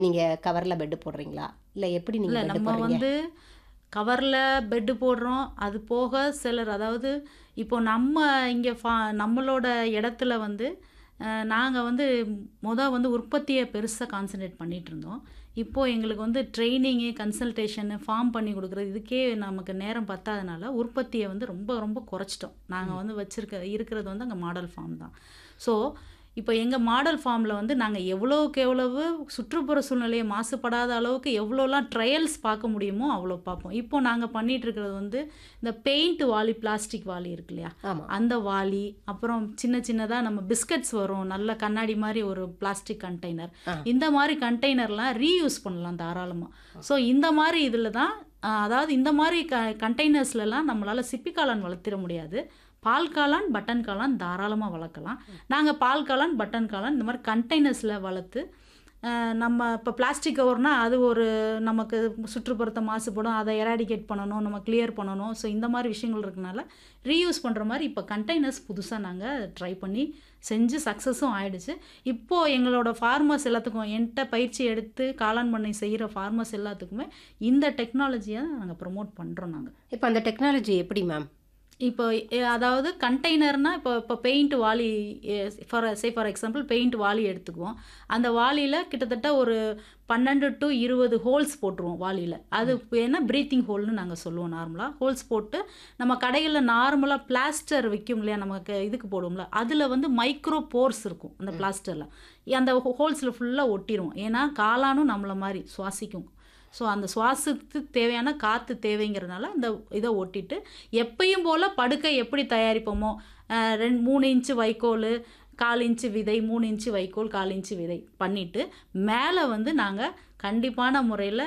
நீங்க கவர்ல பெட் போடுறீங்களா இல்ல எப்படி நீங்க இல்லை பெட் நம்ம போடுறீங்க வந்து கவரில் பெட்டு போடுறோம் அது போக சிலர் அதாவது இப்போ நம்ம இங்கே ஃபா நம்மளோட இடத்துல வந்து நாங்கள் வந்து முத வந்து உற்பத்தியை பெருசாக கான்சன்ட்ரேட் பண்ணிட்டு இருந்தோம் இப்போது எங்களுக்கு வந்து ட்ரைனிங்கு கன்சல்டேஷனு ஃபார்ம் பண்ணி கொடுக்குறது இதுக்கே நமக்கு நேரம் பத்தாதனால உற்பத்தியை வந்து ரொம்ப ரொம்ப குறைச்சிட்டோம் நாங்கள் வந்து வச்சுருக்க இருக்கிறது வந்து அங்கே மாடல் ஃபார்ம் தான் ஸோ இப்போ எங்கள் மாடல் ஃபார்மில் வந்து நாங்கள் எவ்வளோக்கு எவ்வளவு சுற்றுப்புற சூழ்நிலையை மாசுபடாத அளவுக்கு எவ்வளோலாம் ட்ரையல்ஸ் பார்க்க முடியுமோ அவ்வளோ பார்ப்போம் இப்போ நாங்கள் பண்ணிட்டு இருக்கிறது வந்து இந்த பெயிண்ட் வாளி பிளாஸ்டிக் வாளி இருக்கு இல்லையா ஆமா அந்த வாளி அப்புறம் சின்ன சின்னதாக நம்ம பிஸ்கட்ஸ் வரும் நல்ல கண்ணாடி மாதிரி ஒரு பிளாஸ்டிக் கண்டெய்னர் ஆ. இந்த மாதிரி கண்டெய்னர்லாம் ரீயூஸ் பண்ணலாம் தாராளமாக ஸோ இந்த மாதிரி இதில் தான் ஆஹ், அதாவது இந்த மாதிரி க கண்டெய்னர்ஸ்லலாம் நம்மளால் சிப்பி காளான் வளர்த்திட முடியாது பால் காளான் பட்டன் காளான் தாராளமாக வளர்க்கலாம் நாங்கள் பால் காளான் பட்டன் காளான் இந்த மாதிரி கண்டெய்னர்ஸில் வளர்த்து ஆஹ், நம்ம இப்போ பிளாஸ்டிக் கவர்னால் அது ஒரு நமக்கு சுற்றுப்புறத்தை மாசுபடும் அதை எராடிகேட் பண்ணணும் நம்ம கிளியர் பண்ணணும் ஸோ இந்த மாதிரி விஷயங்கள் இருக்கனால ரீயூஸ் பண்ணுற மாதிரி இப்போ கண்டெய்னர்ஸ் புதுசாக நாங்கள் ட்ரை பண்ணி செஞ்சு சக்ஸஸும் ஆயிடுச்சு இப்போது எங்களோட ஃபார்மர்ஸ் எல்லாத்துக்கும் என்கிட்ட பயிற்சி எடுத்து காளான் பண்ணை செய்கிற ஃபார்மர்ஸ் எல்லாத்துக்குமே இந்த டெக்னாலஜியை நாங்கள் ப்ரொமோட் பண்ணுறோம் நாங்கள் இப்போ அந்த டெக்னாலஜி எப்படி மேம் இப்போ எ- அதாவது கண்டெய்னர்னா இப்போ இப்போ பெயிண்ட் வாளி for say for example paint வாளி எடுத்துக்குவோம் அந்த வாளியில் கிட்டத்தட்ட ஒரு பன்னெண்டு டு இருபது ஹோல்ஸ் போட்டுருவோம் வாளியில் அது என்ன ப்ரீத்திங் ஹோல்னு நாங்கள் சொல்லுவோம் நார்மலாக ஹோல்ஸ் போட்டு நம்ம கடைகளில் நார்மலாக பிளாஸ்டர் விற்கும் இல்லையா நமக்கு இதுக்கு போடுவோம்ல அதில் வந்து மைக்ரோ போர்ஸ் இருக்கும் அந்த பிளாஸ்டரில் அந்த ஹோல்ஸில் ஃபுல்லாக ஒட்டிடுவோம் ஏன்னா காளானும் நம்மளை மாதிரி சுவாசிக்கும் ஸோ அந்த சுவாசத்துக்கு தேவையான காற்று தேவைங்கிறதுனால அந்த இதை ஒட்டிட்டு எப்பயும் போல் படுக்கை எப்படி தயாரிப்போமோ அஹ், ரெண்டு மூணு இன்ச்சு வைக்கோல் கால் இன்ச்சு விதை மூணு இன்ச்சு வைக்கோல் கால் இன்ச்சு விதை பண்ணிவிட்டு மேலே வந்து நாங்கள் கண்டிப்பான முறையில்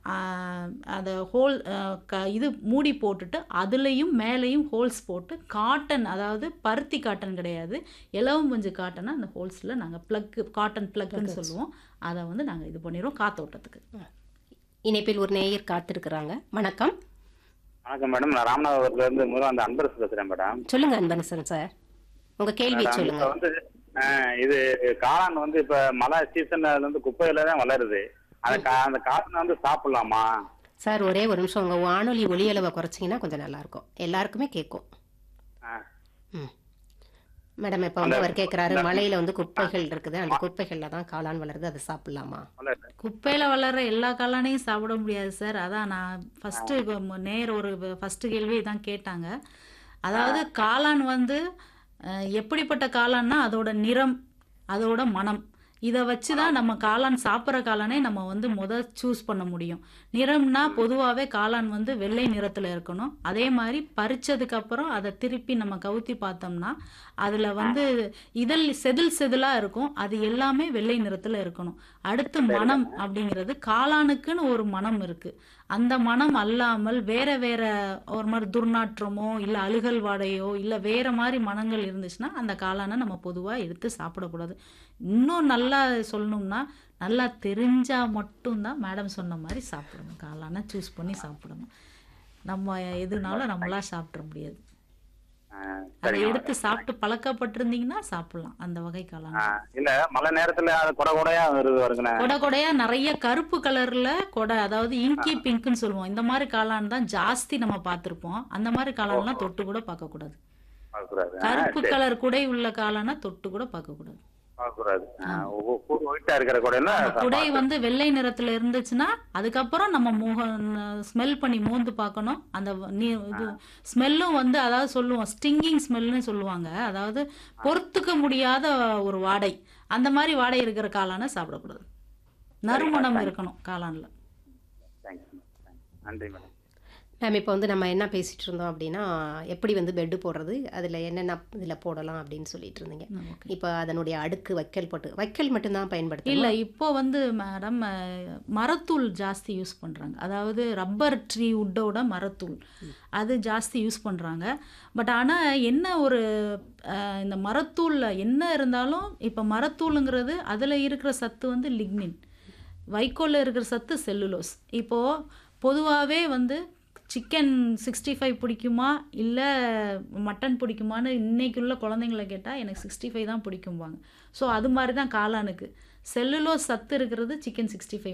அதை ஹோல் க இது மூடி போட்டுட்டு அதுலேயும் மேலேயும் ஹோல்ஸ் போட்டு காட்டன் அதாவது பருத்தி காட்டன் கிடையாது இலவம் பஞ்சு காட்டனை அந்த ஹோல்ஸில் நாங்கள் ப்ளக்கு காட்டன் ப்ளக்குன்னு சொல்லுவோம் அதை வந்து நாங்கள் இது பண்ணிடுவோம் காத்தோட்டத்துக்கு இணைப்பில் ஒரு நேயர் காத்திருக்கிறாங்க வணக்கம் வணக்கம் மேடம் நான் ராமநாதபுரத்துல இருந்து முதல் அந்த அன்பரசு பேசுறேன் மேடம் சொல்லுங்க அன்பரசன் சார் உங்க கேள்வி மேடம், சொல்லுங்க இப்ப வந்து ஆஹ், இது காளான் வந்து இப்ப மழை சீசன்ல வந்து குப்பையில தான் வளருது அந்த கா அந்த காளான் வந்து சாப்பிடலாமா சார் ஒரே ஒரு நிமிஷம் உங்க வானொலி ஒலி அளவை குறைச்சிங்கன்னா கொஞ்சம் நல்லா இருக்கும் எல்லாருக்குமே கேட்கும் ஆ. ம் மேடம் இப்போ வந்து அவர் கேட்குறாரு மலையில வந்து குப்பைகள் இருக்குது அந்த குப்பைகள்ல தான் காளான் வளருது அதை சாப்பிடலாமா வளருது. குப்பையில் வளர்ற எல்லா காளானையும் சாப்பிட முடியாது சார் அதான் நான் ஃபஸ்ட்டு நேர் ஒரு ஃபஸ்ட்டு கேள்வி தான் கேட்டாங்க அதாவது காளான் வந்து அஹ், எப்படிப்பட்ட காளான்னா அதோட நிறம் அதோட மனம் இதை வச்சு தான் நம்ம காளான் சாப்பிட்ற காளானே நம்ம வந்து முத சூஸ் பண்ண முடியும் நிறம்னா பொதுவாகவே காளான் வந்து வெள்ளை நிறத்தில் இருக்கணும் அதே மாதிரி பறிச்சதுக்கு அப்புறம் அதை திருப்பி நம்ம கவுத்தி பார்த்தோம்னா அதில் வந்து இதழ் செதில் செதிலாக இருக்கும் அது எல்லாமே வெள்ளை நிறத்தில் இருக்கணும் அடுத்து மனம் அப்படிங்கிறது காளானுக்குன்னு ஒரு மனம் இருக்கு அந்த மனம் அல்லாமல் வேற வேற ஒரு மாதிரி துர்நாற்றமோ இல்லை அழுகல் வாடையோ இல்லை வேற மாதிரி மனங்கள் இருந்துச்சுன்னா அந்த காளானை நம்ம பொதுவாக எடுத்து சாப்பிடக்கூடாது இன்னும் நல்லா சொல்லணும்னா நல்லா தெரிஞ்சா மட்டும்தான் மேடம் சொன்ன மாதிரி சாப்பிடணும் காளானை சூஸ் பண்ணி சாப்பிடணும் நம்ம எதுனாலும் நம்மளா சாப்பிட முடியாது ஆஹ், அதை சரிங்க எடுத்து சாப்பிட்டு பழக்கப்பட்டிருந்தீங்கன்னா சாப்பிடலாம் அந்த வகை காளான் ஆஹ், இல்ல மழை நேரத்துல அது கொடை கொடையா வருது வருங்கண்ணே கொடை கொடையா நிறைய கருப்பு கலர்ல கொடை அதாவது இங்கி பிங்க்னு சொல்லுவோம் இந்த மாதிரி காளான் தான் ஜாஸ்தி நம்ம பார்த்திருப்போம் அந்த மாதிரி காளான்லாம் தொட்டு கூட பார்க்க கூடாது பார்க்கக்கூடாது ஆஹ், கருப்பு சரி, கலர் குடை உள்ள காளானா தொட்டு கூட பார்க்க கூடாது பார்க்கக்கூடாது ஆஹ், ஒ- ஒ- ஒயிட்டா இருக்கிற கொடையில குடை வந்து வெள்ளை நிறத்துல இருந்துச்சுன்னா அதுக்கப்புறம் நம்ம முக ஸ்மெல் பண்ணி மோந்து பார்க்கணும் அந்த வ- நீ இது ஸ்மெல்லும் வந்து அதாவது சொல்லுவோம் ஸ்டிங்கிங் ஸ்மெல்னு சொல்லுவாங்க அதாவது பொறுத்துக்க முடியாத ஒரு வாடை அந்த மாதிரி வாடை இருக்கிற காளானை சாப்பிடக்கூடாது நறுமணம் இருக்கணும் காளான்ல தேங்க்ஸ் நன்றி மேடம் மேம் இப்போ வந்து நம்ம என்ன பேசிட்டு இருந்தோம் அப்படின்னா எப்படி வந்து பெட்டு போடுறது அதில் என்னென்ன இதில் போடலாம் அப்படின்னு சொல்லிட்டு இருந்தீங்க ம், okay. இப்போ அதனுடைய அடுக்கு வைக்கல் போட்டு வைக்கல் மட்டும்தான் பயன்படுத்தணும் இல்ல இப்போ வந்து மேடம் அஹ், மரத்தூள் ஜாஸ்தி யூஸ் பண்றாங்க அதாவது ரப்பர் ட்ரீ உட்டோட மரத்தூள் அது ஜாஸ்தி யூஸ் பண்றாங்க பட் ஆனா என்ன ஒரு அஹ், இந்த மரத்தூள்ல என்ன இருந்தாலும் இப்போ மரத்தூளுங்கிறது அதுல இருக்கிற சத்து வந்து லிக்னின் வைக்கோல்ல இருக்கிற சத்து செல்லுலோஸ் இப்போ பொதுவாகவே வந்து சிக்கன் சிக்ஸ்டி ஃபைவ் பிடிக்குமா இல்லை மட்டன் பிடிக்குமான்னு இன்னைக்குள்ள குழந்தைங்கள கேட்டால் எனக்கு சிக்ஸ்டி ஃபைவ் தான் பிடிக்கும்பாங்க ஸோ அது மாதிரி தான் காளானுக்கு செல்லுலோஸ் சத்து இருக்கிறது சிக்கன் சிக்ஸ்டி ஃபைவ்